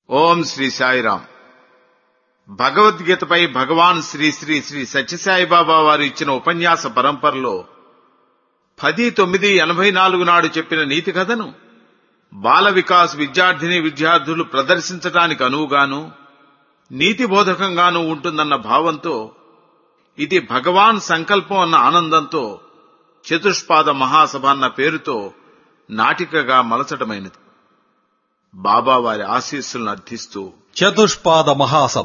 ఓం శ్రీ సాయిరాం భగవద్గీతపై భగవాన్ శ్రీ శ్రీ శ్రీ సత్యసాయిబాబా వారు ఇచ్చిన ఉపన్యాస పరంపరలో పది తొమ్మిది ఎనభై నాలుగు నాడు చెప్పిన నీతి కథను బాల వికాస్ విద్యార్థిని విద్యార్థులు ప్రదర్శించడానికి అనువుగాను నీతి బోధకంగాను ఉంటుందన్న భావంతో ఇది భగవాన్ సంకల్పం అన్న ఆనందంతో చతుష్పాద మహాసభ అన్న పేరుతో నాటికగా మలచటమైనది బాబా వారి ఆశీస్సులను అర్థిస్తూ చతుష్పాద మహాసభ